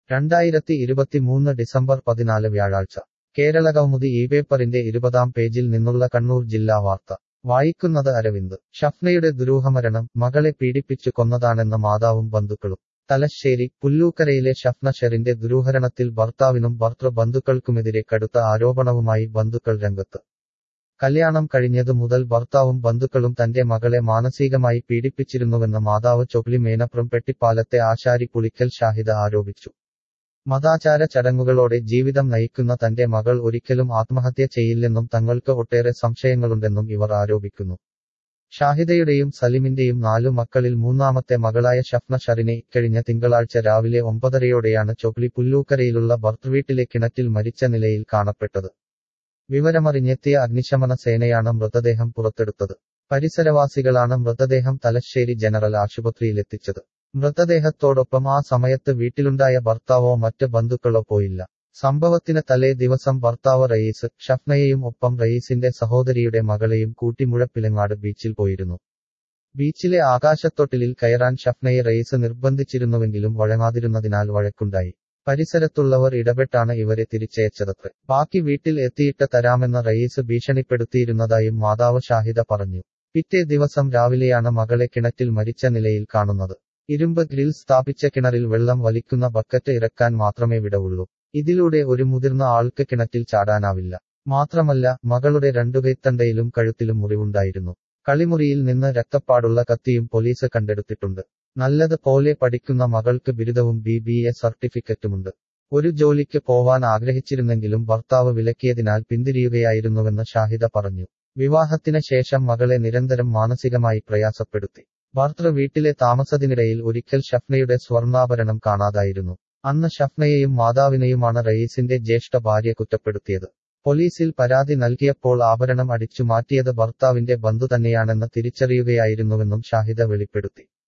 രണ്ടായിരത്തി ഇരുപത്തിമൂന്ന് ഡിസംബർ പതിനാല് വ്യാഴാഴ്ച കേരളകൗമുദി ഈ പേപ്പറിന്റെ ഇരുപതാം പേജിൽ നിന്നുള്ള കണ്ണൂർ ജില്ലാ വാർത്ത വായിക്കുന്നത് അരവിന്ദ് ഷഫ്നയുടെ ദുരൂഹമരണം മകളെ പീഡിപ്പിച്ചു കൊന്നതാണെന്ന മാതാവും ബന്ധുക്കളും തലശ്ശേരി പുല്ലൂക്കരയിലെ ഷഫ്ന ഷെറിന്റെ ദുരൂഹരണത്തിൽ ഭർത്താവിനും ഭർത്തൃ ബന്ധുക്കൾക്കുമെതിരെ കടുത്ത ആരോപണവുമായി ബന്ധുക്കൾ രംഗത്ത് കല്യാണം കഴിഞ്ഞതു മുതൽ ഭർത്താവും ബന്ധുക്കളും തന്റെ മകളെ മാനസികമായി പീഡിപ്പിച്ചിരുന്നുവെന്ന് മാതാവ് ചൊക്ലി മേനപ്രം പെട്ടിപ്പാലത്തെ ആശാരി പുളിക്കൽ ഷാഹിദ ആരോപിച്ചു മതാചാര ചടങ്ങുകളോടെ ജീവിതം നയിക്കുന്ന തന്റെ മകൾ ഒരിക്കലും ആത്മഹത്യ ചെയ്യില്ലെന്നും തങ്ങൾക്ക് ഒട്ടേറെ സംശയങ്ങളുണ്ടെന്നും ഇവർ ആരോപിക്കുന്നു ഷാഹിദയുടെയും സലിമിന്റെയും നാലു മക്കളിൽ മൂന്നാമത്തെ മകളായ ഷഫ്ന ഷറിനെ ഇക്കഴിഞ്ഞ തിങ്കളാഴ്ച രാവിലെ ഒമ്പതരയോടെയാണ് ചൊക്ലി പുല്ലൂക്കരയിലുള്ള ഭർത്തൃവീട്ടിലെ കിണറ്റിൽ മരിച്ച നിലയിൽ കാണപ്പെട്ടത് വിവരമറിഞ്ഞെത്തിയ അഗ്നിശമന സേനയാണ് മൃതദേഹം പുറത്തെടുത്തത് പരിസരവാസികളാണ് മൃതദേഹം തലശ്ശേരി ജനറൽ ആശുപത്രിയിലെത്തിച്ചത് മൃതദേഹത്തോടൊപ്പം ആ സമയത്ത് വീട്ടിലുണ്ടായ ഭർത്താവോ മറ്റ് ബന്ധുക്കളോ പോയില്ല സംഭവത്തിന് തലേ ദിവസം ഭർത്താവ് റയീസ് ഷഫ്നയെയും ഒപ്പം റയീസിന്റെ സഹോദരിയുടെ മകളെയും കൂട്ടി മുഴപ്പിലങ്ങാട് ബീച്ചിൽ പോയിരുന്നു ബീച്ചിലെ ആകാശത്തൊട്ടിലിൽ കയറാൻ ഷഫ്നയെ റയീസ് നിർബന്ധിച്ചിരുന്നുവെങ്കിലും വഴങ്ങാതിരുന്നതിനാൽ വഴക്കുണ്ടായി പരിസരത്തുള്ളവർ ഇടപെട്ടാണ് ഇവരെ തിരിച്ചയച്ചതത്രേ ബാക്കി വീട്ടിൽ എത്തിയിട്ട് തരാമെന്ന് റയീസ് ഭീഷണിപ്പെടുത്തിയിരുന്നതായും മാതാവ് ഷാഹിദ പറഞ്ഞു പിറ്റേ ദിവസം രാവിലെയാണ് മകളെ കിണറ്റിൽ മരിച്ച നിലയിൽ കാണുന്നത് ഇരുമ്പ് ഗ്രിൽ സ്ഥാപിച്ച കിണറിൽ വെള്ളം വലിക്കുന്ന ബക്കറ്റ് ഇറക്കാൻ മാത്രമേ വിടവുള്ളൂ ഇതിലൂടെ ഒരു മുതിർന്ന ആൾക്ക് കിണറ്റിൽ ചാടാനാവില്ല മാത്രമല്ല മകളുടെ രണ്ടു കൈത്തണ്ടയിലും കഴുത്തിലും മുറിവുണ്ടായിരുന്നു കളിമുറിയിൽ നിന്ന് രക്തപ്പാടുള്ള കത്തിയും പോലീസ് കണ്ടെടുത്തിട്ടുണ്ട് നല്ലത് പോലെ പഠിക്കുന്ന മകൾക്ക് ബിരുദവും ബി ബി എ സർട്ടിഫിക്കറ്റുമുണ്ട് ഒരു ജോലിക്ക് പോവാൻ ആഗ്രഹിച്ചിരുന്നെങ്കിലും ഭർത്താവ് വിലക്കിയതിനാൽ പിന്തിരിയുകയായിരുന്നുവെന്ന് ഷാഹിദ പറഞ്ഞു വിവാഹത്തിന് ശേഷം മകളെ നിരന്തരം മാനസികമായി പ്രയാസപ്പെടുത്തി ഭർത്തൃ വീട്ടിലെ താമസത്തിനിടയിൽ ഒരിക്കൽ ഷഫ്നയുടെ സ്വർണ്ണാഭരണം കാണാതായിരുന്നു അന്ന് ഷഫ്നയെയും മാതാവിനെയുമാണ് റയീസിന്റെ ജ്യേഷ്ഠ ഭാര്യ കുറ്റപ്പെടുത്തിയത് പോലീസിൽ പരാതി നൽകിയപ്പോൾ ആഭരണം അടിച്ചു മാറ്റിയത് ഭർത്താവിന്റെ ബന്ധു തന്നെയാണെന്ന് തിരിച്ചറിയുകയായിരുന്നുവെന്നും ഷാഹിദ വെളിപ്പെടുത്തി